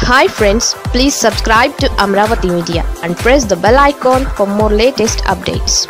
hi friends please subscribe to Amaravati media and press the bell icon for more latest updates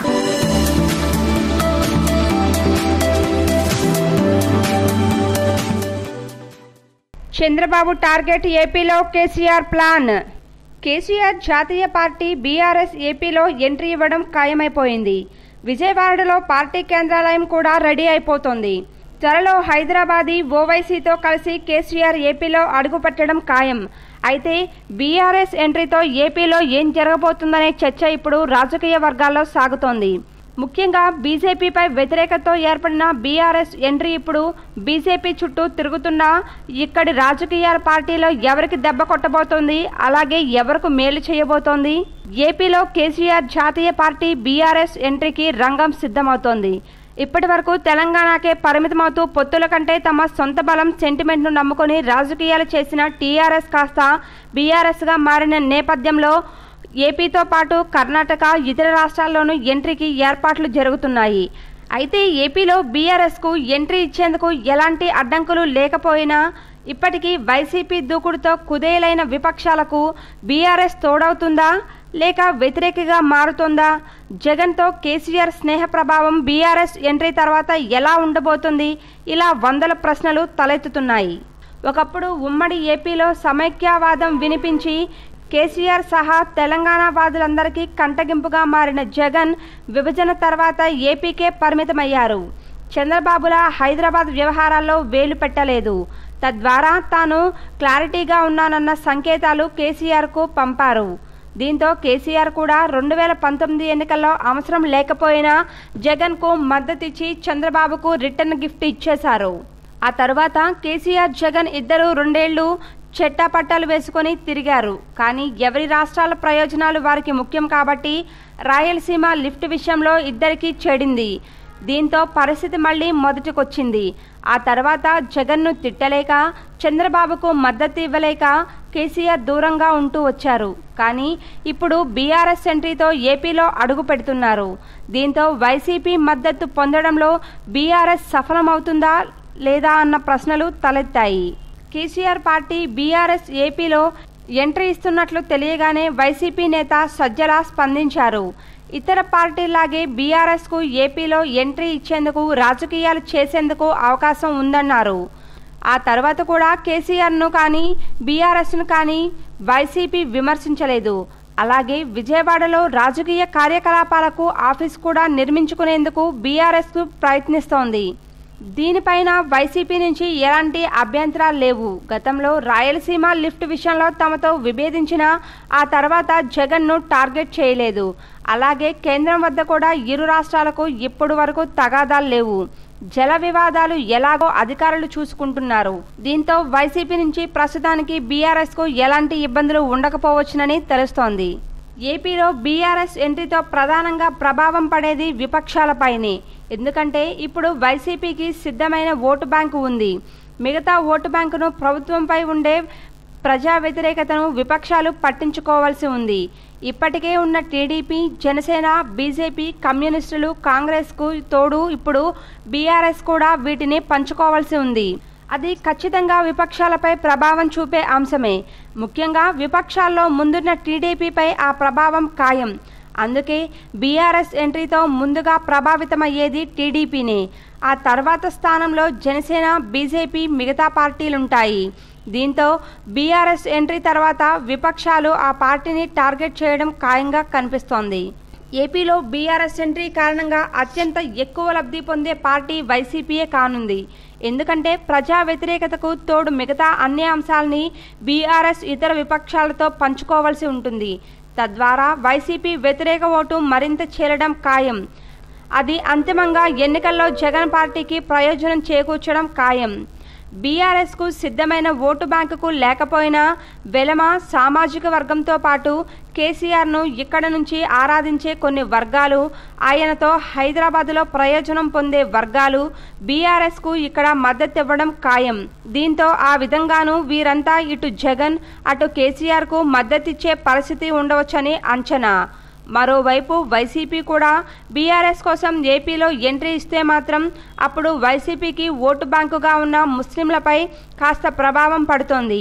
Chandrababu target ఏపీలో KCR plan KCR జాతీయ party BRS ఏపీలో entry ఇవ్వడం ఖాయమైపోయింది విజయవాడలో party కేంద్రాలయం కూడా ready అయిపోతోంది త్వరలో హైదరాబాదీ ఓవైసీతో కలిసి కేసీఆర్ ఏపీలో అడుగుపెట్టడం ఖాయం అయితే బీఆర్ఎస్ ఎంట్రీతో ఏపీలో ఏం జరగబోతుందనే చర్చ ఇప్పుడు రాజకీయ వర్గాల్లో సాగుతోంది ముఖ్యంగా బీజేపీపై వ్యతిరేకతతో ఏర్పడిన బీఆర్ఎస్ ఎంట్రీ ఇప్పుడు బీజేపీ చుట్టూ తిరుగుతున్న ఇక్కడి రాజకీయ పార్టీలో ఎవరికి దెబ్బ కొట్టబోతోంది అలాగే ఎవరికి మేలు చేయబోతోంది ఏపీలో కేసీఆర్ జాతీయ పార్టీ బీఆర్ఎస్ ఎంట్రీకి రంగం సిద్ధమవుతోంది ఇప్పటి వరకు తెలంగాణకే పరిమితమవుతూ పొత్తుల కంటే తమ సొంత బలం సెంటిమెంట్ను నమ్ముకొని రాజకీయాలు చేసిన టీఆర్ఎస్ కాస్త బీఆర్ఎస్గా మారిన నేపథ్యంలో ఏపీతో పాటు కర్ణాటక ఇతర రాష్ట్రాల్లోనూ ఎంట్రీకి ఏర్పాట్లు జరుగుతున్నాయి అయితే ఏపీలో బీఆర్ఎస్కు ఎంట్రీ ఇచ్చేందుకు ఎలాంటి అడ్డంకులు లేకపోయినా ఇప్పటికీ వైసీపీ దూకుడుతో కుదేలైన విపక్షాలకు బీఆర్ఎస్ తోడవుతుందా లేక వ్యతిరేకగా మారుతుందా జగన్తో కేసీఆర్ స్నేహ ప్రభావం బీఆర్ఎస్ ఎంట్రీ తర్వాత ఎలా ఉండబోతుంది ఇలా వందల ప్రశ్నలు తలెత్తుతున్నాయి ఒకప్పుడు ఉమ్మడి ఏపీలో సమైక్యవాదం వినిపించి కేసీఆర్ సహా తెలంగాణ వాదులందరికీ కంటగింపుగా మారిన జగన్ విభజన తర్వాత ఏపీకే పరిమితమయ్యారు చంద్రబాబుల హైదరాబాద్ వ్యవహారాల్లో వేలు పెట్టలేదు తద్వారా తాను క్లారిటీగా ఉన్నానన్న సంకేతాలు కేసీఆర్కు పంపారు దీంతో కేసీఆర్ కూడా రెండు వేల పంతొమ్మిది ఎన్నికల్లో అవసరం లేకపోయినా జగన్కు మద్దతిచ్చి చంద్రబాబుకు రిటర్న్ గిఫ్ట్ ఇచ్చేశారు ఆ తరువాత కేసీఆర్ జగన్ ఇద్దరు రెండేళ్లు చెట్టాపట్టాలు వేసుకొని తిరిగారు కానీ ఎవరి రాష్ట్రాల ప్రయోజనాలు వారికి ముఖ్యం కాబట్టి రాయలసీమ లిఫ్ట్ విషయంలో ఇద్దరికీ చెడింది దీంతో పరిస్థితి మళ్లీ మొదటికొచ్చింది ఆ తర్వాత జగన్ను తిట్టలేక చంద్రబాబుకు మద్దతు ఇవ్వలేక కేసీఆర్ దూరంగా ఉంటూ వచ్చారు కానీ ఇప్పుడు బీఆర్ఎస్ ఎంట్రీతో ఏపీలో అడుగు పెడుతున్నారు దీంతో వైసీపీ మద్దతు పొందడంలో బీఆర్ఎస్ సఫలమవుతుందా లేదా అన్న ప్రశ్నలు తలెత్తాయి కేసీఆర్ పార్టీ బీఆర్ఎస్ ఏపీలో ఎంట్రీ ఇస్తున్నట్లు తెలియగానే వైసీపీ నేత సజ్జల స్పందించారు ఇతర పార్టీలాగే బీఆర్ఎస్కు ఏపీలో ఎంట్రీ ఇచ్చేందుకు రాజకీయాలు చేసేందుకు అవకాశం ఉందన్నారు ఆ తర్వాత కూడా కేసీఆర్ను కానీ బీఆర్ఎస్ను కానీ వైసీపీ విమర్శించలేదు అలాగే విజయవాడలో రాజకీయ కార్యకలాపాలకు ఆఫీస్ కూడా నిర్మించుకునేందుకు బీఆర్ఎస్కు ప్రయత్నిస్తోంది దీనిపైన వైసీపీ నుంచి ఎలాంటి అభ్యంతరాలు లేవు గతంలో రాయలసీమ లిఫ్ట్ విషయంలో తమతో విభేదించిన ఆ తర్వాత జగన్ను టార్గెట్ చేయలేదు అలాగే కేంద్రం వద్ద కూడా ఇరు రాష్ట్రాలకు ఇప్పటి వరకు తగాదాలు లేవు జల వివాదాలు ఎలాగో అధికారులు చూసుకుంటున్నారు దీంతో వైసీపీ నుంచి ప్రస్తుతానికి బీఆర్ఎస్కు ఎలాంటి ఇబ్బందులు ఉండకపోవచ్చునని తెలుస్తోంది ఏపీలో బీఆర్ఎస్ ఎంట్రీతో ప్రధానంగా ప్రభావం పడేది విపక్షాలపైనే ఎందుకంటే ఇప్పుడు వైసీపీకి సిద్ధమైన ఓటు బ్యాంకు ఉంది మిగతా ఓటు బ్యాంకును ప్రభుత్వంపై ఉండే ప్రజా వ్యతిరేకతను విపక్షాలు పట్టించుకోవాల్సి ఉంది ఇప్పటికే ఉన్న టీడీపీ జనసేన బీజేపీ కమ్యూనిస్టులు కాంగ్రెస్కు తోడు ఇప్పుడు బీఆర్ఎస్ కూడా వీటిని పంచుకోవాల్సి ఉంది అది ఖచ్చితంగా విపక్షాలపై ప్రభావం చూపే అంశమే ముఖ్యంగా విపక్షాల్లో ముందున్న టీడీపీపై ఆ ప్రభావం ఖాయం అందుకే బీఆర్ఎస్ ఎంట్రీతో ముందుగా ప్రభావితమయ్యేది టీడీపీనే ఆ తర్వాత స్థానంలో జనసేన బీజేపీ మిగతా పార్టీలుంటాయి దీంతో బీఆర్ఎస్ ఎంట్రీ తర్వాత విపక్షాలు ఆ పార్టీని టార్గెట్ చేయడం ఖాయంగా కనిపిస్తోంది ఏపీలో బీఆర్ఎస్ ఎంట్రీ కారణంగా అత్యంత ఎక్కువ లబ్ధి పొందే పార్టీ వైసీపీయే కానుంది ఎందుకంటే ప్రజా వ్యతిరేకతకు తోడు మిగతా అన్ని అంశాలని బీఆర్ఎస్ ఇతర విపక్షాలతో పంచుకోవాల్సి ఉంటుంది తద్వారా వైసీపీ వ్యతిరేక ఓటు మరింత చేరడం ఖాయం అది అంతిమంగా ఎన్నికల్లో జగన్ పార్టీకి ప్రయోజనం చేకూర్చడం ఖాయం బీఆర్ఎస్కు సిద్ధమైన ఓటు బ్యాంకుకు లేకపోయినా వెలమ సామాజిక వర్గంతో పాటు కేసీఆర్ను ఇక్కడ నుంచి ఆరాధించే కొన్ని వర్గాలు ఆయనతో హైదరాబాద్లో ప్రయోజనం పొందే వర్గాలు బీఆర్ఎస్కు ఇక్కడ మద్దతు ఇవ్వడం ఖాయం దీంతో ఆ విధంగానూ వీరంతా ఇటు జగన్ అటు కేసీఆర్కు మద్దతిచ్చే పరిస్థితి ఉండవచ్చని అంచనా మరోవైపు వైసీపీ కూడా బీఆర్ఎస్ కోసం ఏపీలో ఎంట్రీ ఇస్తే మాత్రం అప్పుడు వైసీపీకి ఓటు బ్యాంకుగా ఉన్న ముస్లింలపై కాస్త ప్రభావం పడుతోంది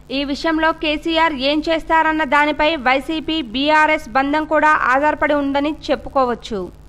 ఈ విషయంలో కేసీఆర్ ఏం చేస్తారన్న దానిపై వైసీపీ బీఆర్ఎస్ బంధం కూడా ఆధారపడి ఉందని చెప్పుకోవచ్చు